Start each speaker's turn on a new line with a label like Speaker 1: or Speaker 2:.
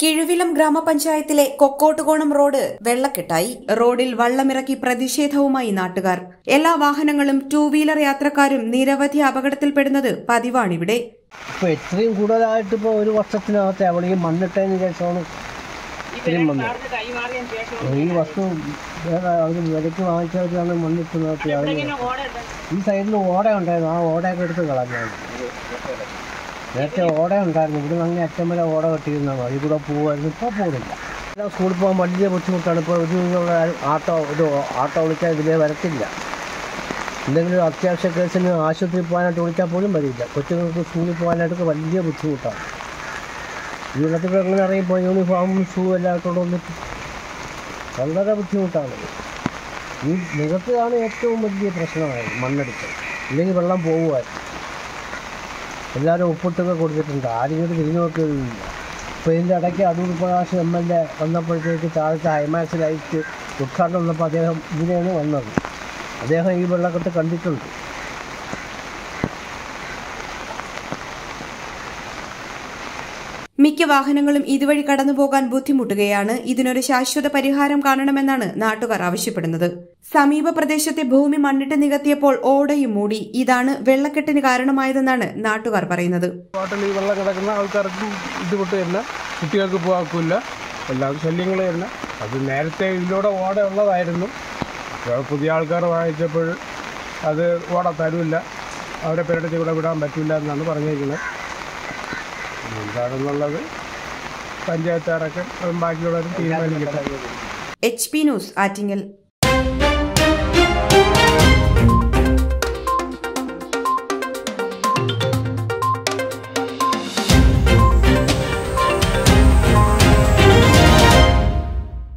Speaker 1: കിഴുവിലം ഗ്രാമപഞ്ചായത്തിലെ കൊക്കോട്ടുകോണം റോഡ് വെള്ളക്കെട്ടായി റോഡിൽ വള്ളമിറക്കി പ്രതിഷേധവുമായി നാട്ടുകാർ എല്ലാ വാഹനങ്ങളും ടൂ വീലർ യാത്രക്കാരും നിരവധി അപകടത്തിൽപ്പെടുന്നത് പതിവാണിവിടെ
Speaker 2: ഇപ്പോൾ ഇത്രയും കൂടുതലായിട്ട് ഇപ്പോൾ ഒരു വർഷത്തിനകത്ത് എവിടെയും മണ്ണിട്ടതിന് ശേഷമാണ് ഇത്രയും വന്നത് ഈ വസ്തു വേറെ അവർ വിലയ്ക്ക് വാങ്ങിച്ചവരാണ് മണ്ണിട്ടുന്നത് ഈ സൈഡിൽ ഓട ഉണ്ടായിരുന്നു ആ ഓടയൊക്കെ എടുത്ത് കളഞ്ഞാണ് നേരത്തെ ഓട ഉണ്ടായിരുന്നു ഇവിടെ അങ്ങ് അറ്റം വരെ ഓട കെട്ടിയിരുന്നാണ് അതിൽ കൂടെ പോകുമായിരുന്നു ഇപ്പോൾ പോകുന്നില്ല എല്ലാം സ്കൂളിൽ പോകാൻ വലിയ ബുദ്ധിമുട്ടാണ് ഇപ്പോൾ ഒരു ഇതിലുള്ള ആട്ടോ ഇത് ആട്ടോ വിളിച്ചാൽ ഇതിലേ വരത്തില്ല എന്തെങ്കിലും ഒരു അത്യാവശ്യ കേസിന് ആശുപത്രിയിൽ പോകാനായിട്ട് വിളിച്ചാൽ പോലും വരില്ല കൊച്ചുങ്ങൾക്ക് സ്കൂളിൽ പോകാനായിട്ടൊക്കെ വലിയ ബുദ്ധിമുട്ടാണ് ഈ വെള്ളത്തിൽ കൂടെ എങ്ങനെ ഇറങ്ങിപ്പോൾ യൂണിഫോമും ഷൂ എല്ലാം ഇട്ടുകൊണ്ട് വന്നിട്ട് വളരെ ബുദ്ധിമുട്ടാണ് ഈ നികത്തുകയാണ് ഏറ്റവും വലിയ പ്രശ്നമായത് മണ്ണെടുത്ത് ഇല്ലെങ്കിൽ വെള്ളം പോകുമായിരുന്നു എല്ലാവരും ഒപ്പിട്ടൊക്കെ കൊടുത്തിട്ടുണ്ട് ആരും ഇങ്ങോട്ട് തിരിഞ്ഞു നോക്കിയൊന്നുമില്ല ഇപ്പോൾ ഇതിൻ്റെ ഇടയ്ക്ക് Adoor Prakash M L A വന്നപ്പോഴത്തേക്ക് താഴത്തെ ഹൈമാക്സ് ലൈറ്റ് ഉദ്ഘാടനം വന്നപ്പോൾ അദ്ദേഹം ഇതിനെയാണ് വന്നത് അദ്ദേഹം ഈ വെള്ളക്കെട്ട് കണ്ടിട്ടുണ്ട്
Speaker 1: മിക്ക വാഹനങ്ങളും ഇതുവഴി കടന്നുപോകാൻ ബുദ്ധിമുട്ടുകയാണ് ഇതിനൊരു ശാശ്വത പരിഹാരം കാണണമെന്നാണ് നാട്ടുകാർ ആവശ്യപ്പെടുന്നത് സമീപ പ്രദേശത്തെ ഭൂമി മണ്ണിട്ട് നികത്തിയപ്പോൾ ഓടയും മൂടി ഇതാണ് വെള്ളക്കെട്ടിന് കാരണമായതെന്നാണ് നാട്ടുകാർ പറയുന്നത്
Speaker 3: ഹോട്ടലിൽ ഈ വെള്ളം കിടക്കുന്ന ആൾക്കാർക്കും ബുദ്ധിമുട്ട് തന്നെ കുട്ടികൾക്ക് പോകാക്കില്ല എല്ലാം ശല്യങ്ങൾ തന്നെ അത് നേരത്തെ ഇതിലൂടെ ഓട ഉള്ളതായിരുന്നു ഇപ്പോൾ പുതിയ ആൾക്കാർ വാങ്ങിച്ചപ്പോൾ അത് ഓട തരില്ല അവരെ പേരുടെ കൂടെ വിടാൻ പറ്റില്ല എന്നാണ് പറഞ്ഞിരിക്കുന്നത് എന്താണെന്നുള്ളത് പഞ്ചായത്തുകാരൊക്കെ ബാക്കിയുള്ളവർ തീരുമാനിക്കട്ടെ
Speaker 1: എച്ച് പി ന്യൂസ് ആറ്റിങ്ങൽ